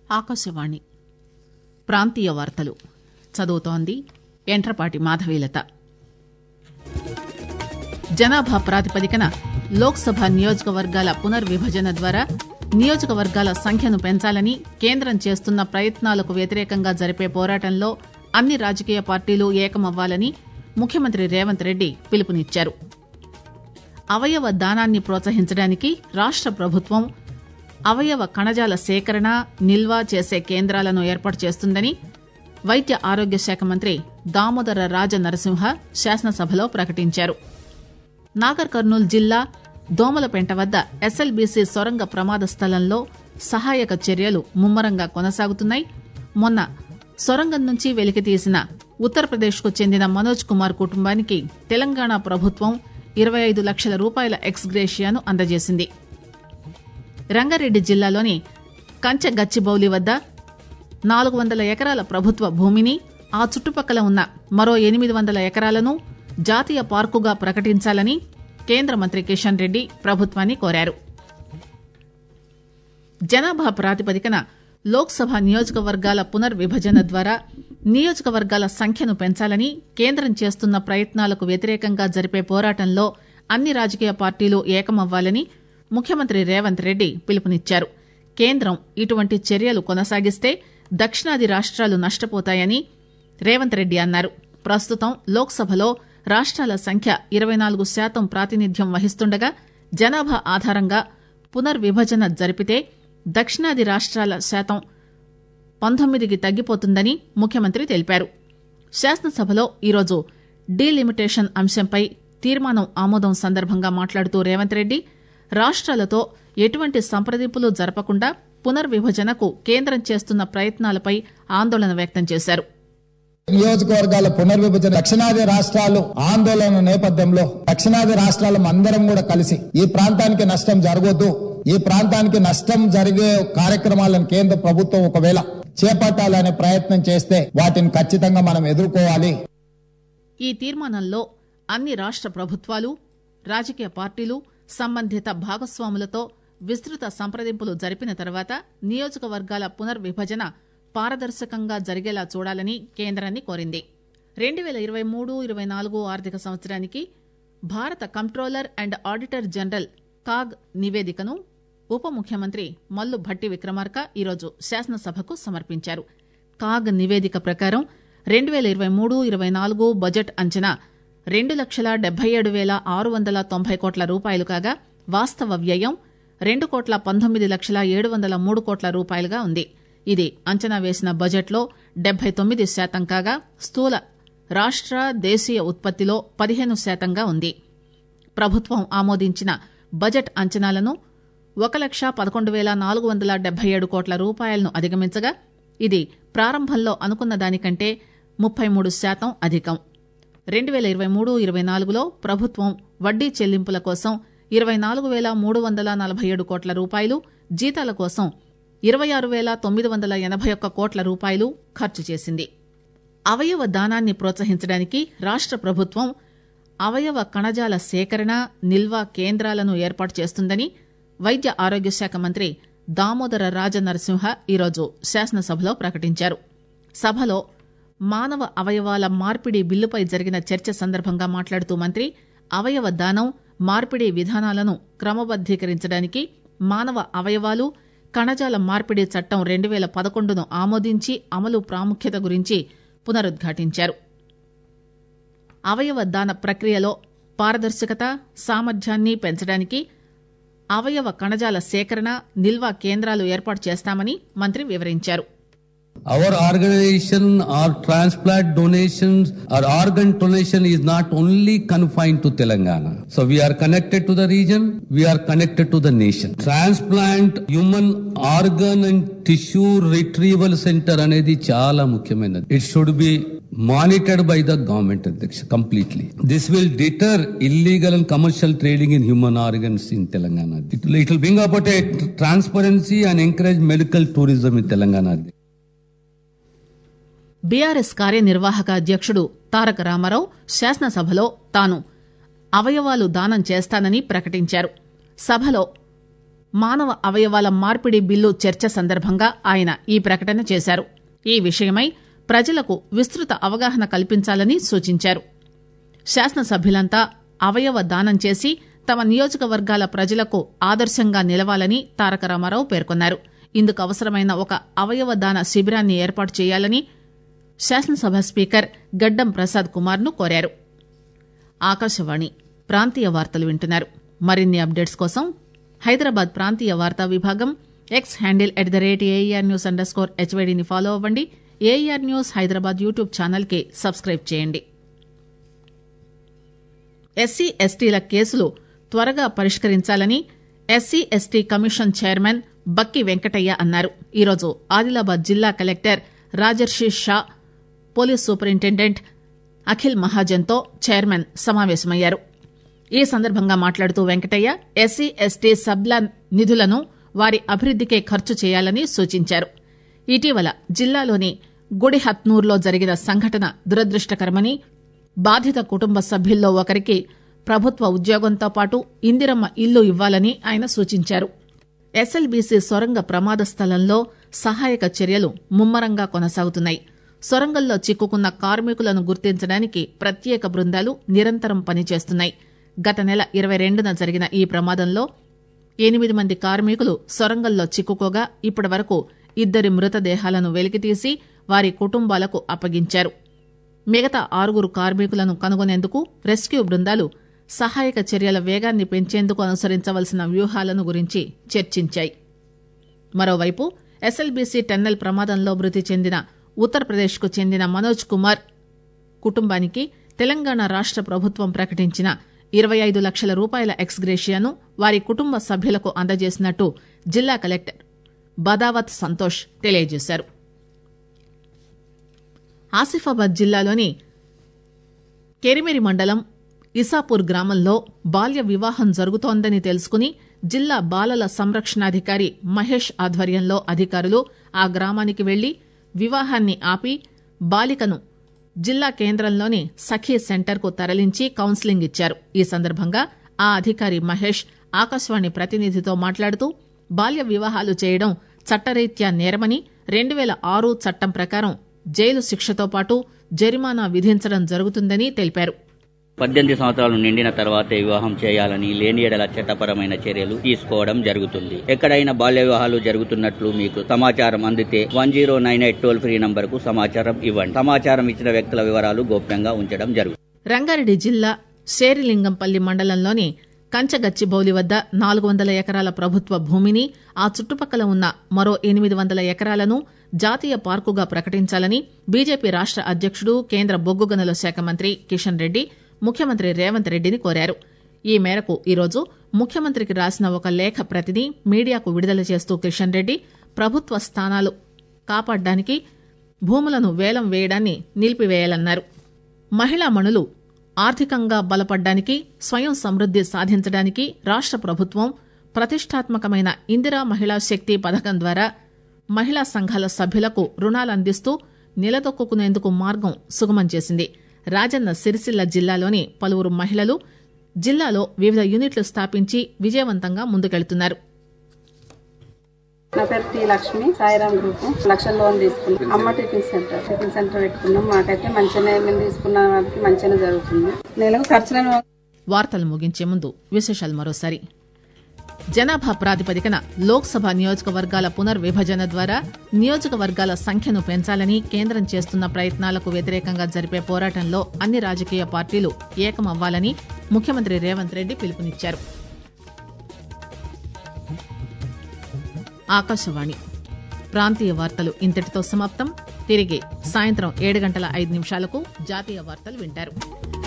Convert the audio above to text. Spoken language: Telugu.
ఆకాశవాణి ప్రాంతీయ వార్తలు చదువుతోంది ఎంట్రపాటి మాధవీలత జనాభా ప్రాతిపదికన లోక్ సభ నియోజకవర్గాల పునర్విభజన ద్వారా నియోజకవర్గాల సంఖ్యను పెంచాలని కేంద్రం చేస్తున్న ప్రయత్నాలకు వ్యతిరేకంగా జరిపే పోరాటంలో అన్ని రాజకీయ పార్టీలు ఏకమవ్వాలని ముఖ్యమంత్రి రేవంత్ రెడ్డి పిలుపునిచ్చారు అవయవ దానాన్ని ప్రోత్సహించడానికి రాష్ట ప్రభుత్వం అవయవ కణజాల సేకరణ నిల్వ చేసే కేంద్రాలను ఏర్పాటు చేస్తుందని వైద్య ఆరోగ్య శాఖ మంత్రి దామోదర రాజ నరసింహ శాసనసభలో ప్రకటించారు నాగర్ కర్నూల్ జిల్లా దోమలపెంట వద్ద ఎస్ఎల్బీసీ సొరంగ ప్రమాద స్థలంలో సహాయక చర్యలు ముమ్మరంగా కొనసాగుతున్నాయి మొన్న సొరంగం నుంచి వెలికితీసిన ఉత్తరప్రదేశ్కు చెందిన మనోజ్ కుమార్ కుటుంబానికి తెలంగాణ ప్రభుత్వం ఇరవై ఐదు లక్షల రూపాయల ఎక్స్గ్రేషియాను అందజేసింది రంగారెడ్డి జిల్లాలోని కంచె గచ్చిబౌలి వద్ద నాలుగు వందల ఎకరాల ప్రభుత్వ భూమిని ఆ చుట్టుపక్కల ఉన్న మరో ఎనిమిది వందల ఎకరాలను జాతీయ పార్కుగా ప్రకటించాలని కేంద్ర మంత్రి కిషన్ రెడ్డి ప్రభుత్వాన్ని కోరారు జనాభా ప్రాతిపదికన లోక్ సభ నియోజకవర్గాల పునర్విభజన ద్వారా నియోజకవర్గాల సంఖ్యను పెంచాలని కేంద్రం చేస్తున్న ప్రయత్నాలకు వ్యతిరేకంగా జరిపే పోరాటంలో అన్ని రాజకీయ పార్టీలు ఏకమవ్వాలని ముఖ్యమంత్రి రేవంత్ రెడ్డి పిలుపునిచ్చారు కేంద్రం ఇటువంటి చర్యలు కొనసాగిస్తే దక్షిణాది రాష్ట్రాలు నష్టపోతాయని రేవంత్ రెడ్డి అన్నారు ప్రస్తుతం లోక్ సభలో రాష్ట్రాల సంఖ్య ఇరవై నాలుగు శాతం ప్రాతినిధ్యం వహిస్తుండగా జనాభా ఆధారంగా పునర్విభజన జరిపితే దక్షిణాది రాష్ట్రాల శాతం పంతొమ్మిదికి తగ్గిపోతుందని ముఖ్యమంత్రి తెలిపారు శాసనసభలో ఈరోజు డీలిమిటేషన్ అంశంపై తీర్మానం ఆమోదం సందర్భంగా మాట్లాడుతూ రేవంత్ రెడ్డి రాష్ట్రాలతో ఎటువంటి సంప్రదింపులు జరపకుండా పునర్విభజనకు కేంద్రం చేస్తున్న ప్రయత్నాలపై ఆందోళన వ్యక్తం చేశారు నియోజకవర్గాల పునర్విభజన దక్షిణాది రాష్ట్రాలు ఆందోళన నేపథ్యంలో దక్షిణాది రాష్ట్రాలు అందరం కూడా కలిసి ఈ ప్రాంతానికి నష్టం జరగొద్దు ఈ ప్రాంతానికి నష్టం జరిగే కార్యక్రమాలను కేంద్ర ప్రభుత్వం ఒకవేళ చేపట్టాలనే ప్రయత్నం చేస్తే వాటిని ఖచ్చితంగా మనం ఎదుర్కోవాలి ఈ తీర్మానంలో అన్ని రాష్ట ప్రభుత్వాలు రాజకీయ పార్టీలు సంబంధిత భాగస్వాములతో విస్తృత సంప్రదింపులు జరిపిన తర్వాత నియోజకవర్గాల పునర్విభజన పారదర్శకంగా జరిగేలా చూడాలని కేంద్రాన్ని కోరింది రెండు పేల ఇరవై మూడు ఇరవై నాలుగు ఆర్థిక సంవత్సరానికి భారత comptroller and auditor general CAG నివేదికను ఉప ముఖ్యమంత్రి మల్లు భట్టి విక్రమార్క ఈరోజు శాసనసభకు సమర్పించారు కాగ్ నివేదిక ప్రకారం రెండు పేల ఇరవై మూడు ఇరవై నాలుగు బడ్జెట్ అంచనా రెండు లక్షల డెబ్బై ఏడు వేల ఆరు వందల తొంభై కోట్ల రూపాయలు కాగా వాస్తవ వ్యయం రెండు కోట్ల పంతొమ్మిది లక్షల ఏడు వందల మూడు కోట్ల రూపాయలుగా ఉంది ఇది అంచనా వేసిన బడ్జెట్లో డెబ్బై తొమ్మిది శాతం కాగా స్థూల రాష్ట్ర దేశీయ ఉత్పత్తిలో పదిహేను శాతంగా ఉంది ప్రభుత్వం ఆమోదించిన బడ్జెట్ అంచనాలను ఒక లక్ష పదకొండు వేల నాలుగు వందల డెబ్బై ఏడు కోట్ల రూపాయలను అధిగమించగా ఇది ప్రారంభంలో అనుకున్న దానికంటే ముప్పై మూడు శాతం అధికం రెండు పేల ఇరవై మూడు ఇరవై నాలుగులో ప్రభుత్వం వడ్డీ చెల్లింపుల కోసం ఇరవై నాలుగు వేల మూడు వందల నలభై ఏడు కోట్ల రూపాయలు జీతాల కోసం ఇరవై ఆరు వేల తొమ్మిది వందల ఎనభై ఒక్క కోట్ల రూపాయలు ఖర్చు చేసింది అవయవ దానాన్ని ప్రోత్సహించడానికి రాష్ట ప్రభుత్వం అవయవ కణజాల సేకరణ నిల్వ కేంద్రాలను ఏర్పాటు చేస్తుందని వైద్య ఆరోగ్య శాఖ మంత్రి దామోదర రాజ నరసింహ ఈరోజు శాసనసభలో ప్రకటించారు సభలో మానవ అవయవాల మార్పిడి బిల్లుపై జరిగిన చర్చ సందర్భంగా మాట్లాడుతూ మంత్రి అవయవ దానం మార్పిడి విధానాలను క్రమబద్దీకరించడానికి మానవ అవయవాలు కణజాల మార్పిడి చట్టం రెండు పేల పదకొండును ఆమోదించి అమలు ప్రాముఖ్యత గురించి పునరుద్ఘాటించారు అవయవ దాన ప్రక్రియలో పారదర్శకత సామర్థ్యాన్ని పెంచడానికి అవయవ కణజాల సేకరణ నిల్వ కేంద్రాలు ఏర్పాటు చేస్తామని మంత్రి వివరించారు Our organization, our transplant donations, our organ donation is not only confined to Telangana. So we are connected to the region, we are connected to the nation. Transplant human organ and tissue retrieval center అనేది చాలా ముఖ్యమైనది it should be monitored by the government అధ్యక్ష completely this will deter illegal and commercial trading in human organs in Telangana it will bring about a transparency and encourage medical tourism in Telangana BRS కార్యనిర్వాహక అధ్యక్షుడు తారక రామారావు శాసనసభలో తాను అవయవాలు దానం చేస్తానని ప్రకటించారు సభలో మానవ అవయవాల మార్పిడి బిల్లు చర్చ సందర్భంగా ఆయన ఈ ప్రకటన చేశారు ఈ విషయమై ప్రజలకు విస్తృత అవగాహన కల్పించాలని సూచించారు శాసనసభ్యులంతా అవయవ దానం చేసి తమ నియోజకవర్గాల ప్రజలకు ఆదర్శంగా నిలవాలని తారక రామారావు పేర్కొన్నారు ఇందుకు అవసరమైన ఒక అవయవ దాన శిబిరాన్ని ఏర్పాటు చేయాలని శాసనసభ స్పీకర్ గడ్డం ప్రసాద్ కుమార్ ను కోరారు ఆకాశవాణి ప్రాంతీయ వార్తలు వింటున్నారు మరిన్ని అప్డేట్స్ కోసం హైదరాబాద్ ప్రాంతీయ వార్తా విభాగం X handle at the rate AIR news underscore స్కోర్ హెచ్వైడీని ఫాలో అవ్వండి AIR news Hyderabad YouTube channel కి సబ్స్క్రైబ్ చేయండి ఎస్సీ ఎస్టీల కేసులు త్వరగా పరిష్కరించాలని SC ST commission chairman Bakki Venkataiah అన్నారు ఈరోజు ఆదిలాబాద్ జిల్లా collector Rajarshi Shah police superintendent Akhil మహాజన్తో చైర్మన్ సమావేశమయ్యారు ఈ సందర్భంగా మాట్లాడుతూ వెంకటయ్య ఎస్సీ ఎస్టీ సబ్లా నిధులను వారి అభివృద్దికే ఖర్చు చేయాలని సూచించారు ఇటీవల జిల్లాలోని గుడిహత్నూర్లో జరిగిన సంఘటన దురదృష్టకరమని బాధిత కుటుంబ సభ్యుల్లో ఒకరికి ప్రభుత్వ ఉద్యోగంతో పాటు ఇందిరమ్మ ఇల్లు ఇవ్వాలని ఆయన సూచించారు ఎస్ఎల్బీసీ సొరంగ ప్రమాద స్థలంలో సహాయక చర్యలు ముమ్మరంగా కొనసాగుతున్నాయి సొరంగంలో చిక్కుకున్న కార్మికులను గుర్తించడానికి ప్రత్యేక బృందాలు నిరంతరం పనిచేస్తున్నాయి గత నెల ఇరవై రెండున జరిగిన ఈ ప్రమాదంలో ఎనిమిది మంది కార్మికులు సొరంగంలో చిక్కుకోగా ఇప్పటి వరకు ఇద్దరి మృతదేహాలను వెలికితీసి వారి కుటుంబాలకు అప్పగించారు మిగతా ఆరుగురు కార్మికులను కనుగొనేందుకు రెస్క్యూ బృందాలు సహాయక చర్యల వేగాన్ని పెంచేందుకు అనుసరించవలసిన వ్యూహాలను గురించి చర్చించాయి మరోవైపు ఎస్ఎల్బీసీ టన్నెల్ ప్రమాదంలో మృతి చెందిన ఉత్తరప్రదేశ్కు చెందిన మనోజ్ కుమార్ కుటుంబానికి తెలంగాణ రాష్ట ప్రభుత్వం ప్రకటించిన ఇరవై ఐదు లక్షల రూపాయల ఎక్స్గ్రేషియాను వారి కుటుంబ సభ్యులకు అందజేసినట్టు జిల్లా కలెక్టర్ బదావత్ సంతోష్ తెలియజేశారు ఆసిఫాబాద్ జిల్లాలోని కెరిమిరి మండలం ఇసాపూర్ గ్రామంలో బాల్య వివాహం జరుగుతోందని తెలుసుకుని జిల్లా బాలల సంరక్షణాధికారి మహేష్ ఆధ్వర్యంలో అధికారులు ఆ గ్రామానికి వెళ్లి వివాహాన్ని ఆపి బాలికను జిల్లా కేంద్రంలోని సఖీ సెంటర్కు తరలించి కౌన్సిలింగ్ ఇచ్చారు ఈ సందర్భంగా ఆ అధికారి మహేష్ ఆకాశవాణి ప్రతినిధితో మాట్లాడుతూ బాల్య వివాహాలు చేయడం చట్టరీత్యా నేరమని రెండు వేల ఆరు చట్టం ప్రకారం జైలు శిక్షతో పాటు జరిమానా విధించడం జరుగుతుందని తెలిపారు పద్దెనిమిది సంవత్సరాలు నిండిన తర్వాతే వివాహం చేయాలని లేని ఎడల చట్టపరమైన చర్యలు తీసుకోవడం జరుగుతుంది ఎక్కడైనా బాల్య వివాహాలు జరుగుతున్నట్లు మీకు సమాచారం అందితే one zero nine eight toll free number కు సమాచారం ఇవ్వండి సమాచారం ఇచ్చిన వ్యక్తుల వివరాలు గోప్యంగా ఉంచడం జరుగుతుంది రంగారెడ్డి జిల్లా శేరిలింగంపల్లి మండలంలోని కంచగచ్చిబౌలి వద్ద నాలుగు వందల ఎకరాల ప్రభుత్వ భూమిని ఆ చుట్టుపక్కల ఉన్న మరో ఎనిమిది వందల ఎకరాలను జాతీయ పార్కుగా ప్రకటించాలని బీజేపీ రాష్ట అధ్యక్షుడు కేంద్ర బొగ్గు గనుల శాఖ మంత్రి కిషన్ రెడ్డి ముఖ్యమంత్రి రేవంత్ రెడ్డిని కోరారు ఈ మేరకు ఈరోజు ముఖ్యమంత్రికి రాసిన ఒక లేఖ ప్రతిని మీడియాకు విడుదల చేస్తూ కిషన్ రెడ్డి ప్రభుత్వ స్థానాలు కాపాడడానికి భూములను వేలం వేయడాన్ని నిలిపివేయాలన్నారు మహిళా మణులు ఆర్థికంగా బలపడ్డానికి స్వయం సమృద్ది సాధించడానికి రాష్ట ప్రభుత్వం ప్రతిష్టాత్మకమైన ఇందిరా మహిళా శక్తి పథకం ద్వారా మహిళా సంఘాల సభ్యులకు రుణాలు అందిస్తూ నిలదొక్కునేందుకు మార్గం సుగమం చేసింది రాజన్న సిరిసిల్ల జిల్లాలోని పలువురు మహిళలు జిల్లాలో వివిధ యూనిట్లు స్థాపించి విజయవంతంగా ముందుకెళ్తున్నారు నా పేరు T Lakshmi Sairam group lakh loan తీసుకున్నాం అమ్మ టిఫిన్ సెంటర్ టిఫిన్ సెంటర్ పెట్టుకున్నాం మాకైతే మంచిగానే మేము తీసుకున్న వాటికి మంచిగానే జరుగుతుంది నెలకు ఖర్చులను వార్తలు ముగించే ముందు విశేషాలు మరోసారి జనాభా ప్రాతిపదికన లోక్సభ నియోజకవర్గాల పునర్విభజన ద్వారా నియోజకవర్గాల సంఖ్యను పెంచాలని కేంద్రం చేస్తున్న ప్రయత్నాలకు వ్యతిరేకంగా జరిపే పోరాటంలో అన్ని రాజకీయ పార్టీలు ఏకమవ్వాలని ముఖ్యమంత్రి రేవంత్ రెడ్డి పిలుపునిచ్చారు ఆకాశవాణి ప్రాంతీయ వార్తలు ఇంతటితో సమాప్తం తిరిగి సాయంత్రం ఏడు గంటల ఐదు నిమిషాలకు జాతీయ వార్తలు వింటారు